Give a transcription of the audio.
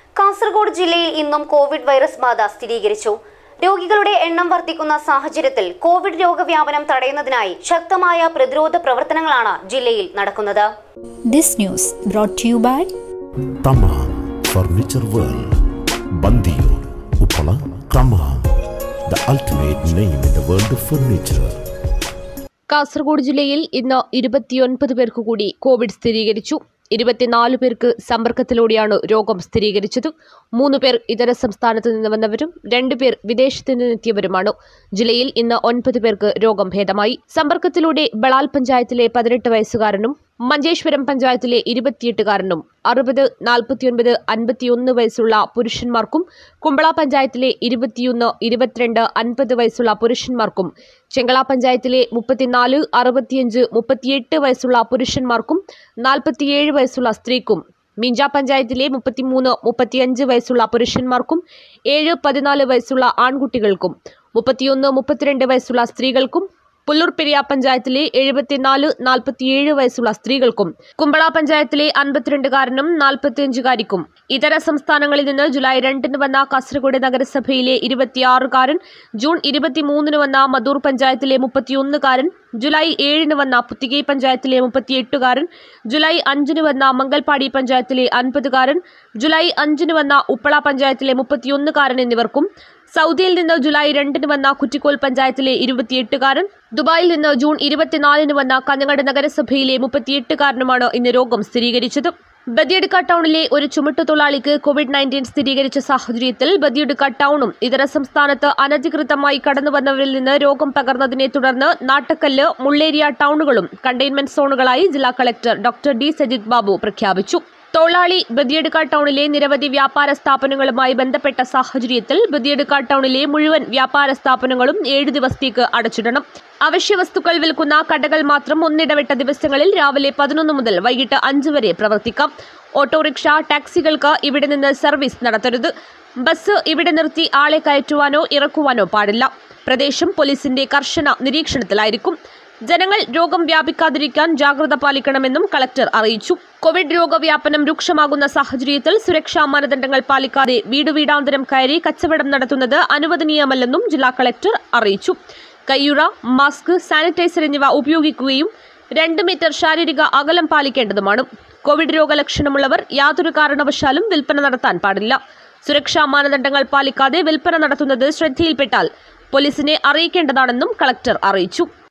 കാസർഗോഡ് ജില്ലയിൽ ഇന്നും Covid virus ബാധ സ്ഥിരീകരിച്ചു രോഗികളുടെ എണ്ണം വർദ്ധിക്കുന്ന സാഹചര്യത്തിൽ കോവിഡ് രോഗവ്യാപനം തടയുന്നതിനായി ശക്തമായ പ്രതിരോധ പ്രവർത്തനങ്ങളാണ് ജില്ലയിൽ നടക്കുന്നത് This news brought to you by Tamam furniture world Bandiyur Uppala Tamam the ultimate name in the world of furniture Kasaragod ജില്ലയിൽ ഇന്ന് ഇരുപത്തിയൊൻപത് പേർക്ക് കൂടി കോവിഡ് സ്ഥിരീകരിച്ചു ഇരുപത്തിനാല് പേർക്ക് സമ്പർക്കത്തിലൂടെയാണ് രോഗം സ്ഥിരീകരിച്ചത് മൂന്ന് പേർ ഇതര സംസ്ഥാനത്ത് നിന്ന് വന്നവരും രണ്ടുപേർ വിദേശത്ത് നിന്നെത്തിയവരുമാണ് ജില്ലയിൽ ഇന്ന് ഒൻപത് പേർക്ക് രോഗം ഭേദമായി സമ്പർക്കത്തിലൂടെ ബളാൽ പഞ്ചായത്തിലെ പതിനെട്ട് വയസ്സുകാരനും മഞ്ചേശ്വരം പഞ്ചായത്തിലെ ഇരുപത്തിയെട്ടുകാരനും അറുപത് നാൽപ്പത്തിയൊൻപത് അൻപത്തിയൊന്ന് വയസ്സുള്ള പുരുഷന്മാർക്കും കുമ്പള പഞ്ചായത്തിലെ ഇരുപത്തിയൊന്ന് ഇരുപത്തിരണ്ട് അൻപത് വയസ്സുള്ള പുരുഷന്മാർക്കും ചെങ്കള പഞ്ചായത്തിലെ മുപ്പത്തിനാല് അറുപത്തിയഞ്ച് മുപ്പത്തിയെട്ട് വയസ്സുള്ള പുരുഷന്മാർക്കും നാൽപ്പത്തിയേഴ് വയസ്സുള്ള സ്ത്രീക്കും മിഞ്ച പഞ്ചായത്തിലെ മുപ്പത്തിമൂന്ന് മുപ്പത്തിയഞ്ച് വയസ്സുള്ള പുരുഷന്മാർക്കും ഏഴ് പതിനാല് വയസ്സുള്ള ആൺകുട്ടികൾക്കും മുപ്പത്തിയൊന്ന് മുപ്പത്തിരണ്ട് വയസ്സുള്ള സ്ത്രീകൾക്കും പുല്ലൂർ പെരിയ പഞ്ചായത്തിലെ എഴുപത്തിനാല് നാൽപ്പത്തിയേഴ് വയസ്സുള്ള സ്ത്രീകൾക്കും കുമ്പള പഞ്ചായത്തിലെ അൻപത്തിരണ്ടുകാരനും നാൽപ്പത്തിയഞ്ചുകാരിക്കും ഇതര സംസ്ഥാനങ്ങളിൽ നിന്ന് ജൂലൈ രണ്ടിന് വന്ന കാസർഗോഡ് നഗരസഭയിലെ ഇരുപത്തിയാറുകാരൻ ജൂൺ ഇരുപത്തിമൂന്നിന് വന്ന മദൂർ പഞ്ചായത്തിലെ മുപ്പത്തിയൊന്നുകാരൻ ജൂലൈ ഏഴിന് വന്ന പുത്തികൈ പഞ്ചായത്തിലെ മുപ്പത്തിയെട്ടുകാരൻ ജൂലൈ അഞ്ചിന് വന്ന മംഗൽപാടി പഞ്ചായത്തിലെ അൻപതുകാരൻ ജൂലൈ അഞ്ചിന് വന്ന ഉപ്പള പഞ്ചായത്തിലെ മുപ്പത്തിയൊന്നുകാരൻ എന്നിവർക്കും സൗദിയിൽ നിന്ന് ജൂലൈ രണ്ടിന് വന്ന കുറ്റിക്കോൽ പഞ്ചായത്തിലെ ഇരുപത്തിയെട്ടുകാരൻ ദുബായിൽ നിന്ന് ജൂൺ ഇരുപത്തിനാലിന് വന്ന കഞ്ഞങ്ങാട് നഗരസഭയിലെ മുപ്പത്തിയെട്ടുകാരനുമാണ് ഇന്ന് രോഗം സ്ഥിരീകരിച്ചത് ബദിയടുക്ക ടൗണിലെ ഒരു ചുമട്ടുതൊഴിലാളിക്ക് കോവിഡ് നയൻറ്റീൻ സ്ഥിരീകരിച്ച സാഹചര്യത്തിൽ ബദിയടുക്ക ടൗണും ഇതര സംസ്ഥാനത്ത് അനധികൃതമായി കടന്നുവന്നവരിൽ നിന്ന് രോഗം പകർന്നതിനെ തുടർന്ന് നാട്ടക്കല്ല് മുള്ളേരിയ ടൗണുകളും കണ്ടെയ്ൻമെന്റ് സോണുകളായി ജില്ലാ collector doctor D Sajith Babu പ്രഖ്യാപിച്ചു തൊഴിലാളി ബദിയടുക്ക ടൗണിലെ നിരവധി വ്യാപാര സ്ഥാപനങ്ങളുമായി ബന്ധപ്പെട്ട സാഹചര്യത്തിൽ ബദിയടുക്ക ടൗണിലെ മുഴുവൻ വ്യാപാര സ്ഥാപനങ്ങളും ഏഴു ദിവസത്തേക്ക് അടച്ചിടണം അവശ്യ വസ്തുക്കൾ വിൽക്കുന്ന കടകൾ മാത്രം ഒന്നിടവിട്ട ദിവസങ്ങളിൽ രാവിലെ പതിനൊന്ന് മുതൽ വൈകിട്ട് അഞ്ച് വരെ പ്രവർത്തിക്കാം ഓട്ടോറിക്ഷ ടാക്സികൾക്ക് ഇവിടെ നിന്ന് സർവീസ് നടത്തരുത് ബസ് ഇവിടെ നിർത്തി ആളെ കയറ്റുവാനോ ഇറക്കുവാനോ പാടില്ല പ്രദേശം പോലീസിന്റെ കർശന നിരീക്ഷണത്തിലായിരിക്കും ജനങ്ങൾ രോഗം വ്യാപിക്കാതിരിക്കാൻ ജാഗ്രത പാലിക്കണമെന്നും കളക്ടർ അറിയിച്ചു കോവിഡ് രോഗവ്യാപനം രൂക്ഷമാകുന്ന സാഹചര്യത്തിൽ സുരക്ഷാ മാനദണ്ഡങ്ങൾ പാലിക്കാതെ വീടു വീടാന്തരം കയറി കച്ചവടം നടത്തുന്നത് അനുവദനീയമല്ലെന്നും ജില്ലാ കളക്ടർ അറിയിച്ചു കയ്യുറ മാസ്ക് സാനിറ്റൈസർ എന്നിവ ഉപയോഗിക്കുകയും രണ്ട് മീറ്റർ ശാരീരിക അകലം പാലിക്കേണ്ടതുമാണ് കോവിഡ് രോഗലക്ഷണമുള്ളവർ യാതൊരു കാരണവശാലും വിൽപ്പന നടത്താൻ പാടില്ല സുരക്ഷാ മാനദണ്ഡങ്ങൾ പാലിക്കാതെ വിൽപ്പന നടത്തുന്നത് ശ്രദ്ധയിൽപ്പെട്ടാൽ പോലീസിനെ അറിയിക്കേണ്ടതാണെന്നും കളക്ടർ അറിയിച്ചു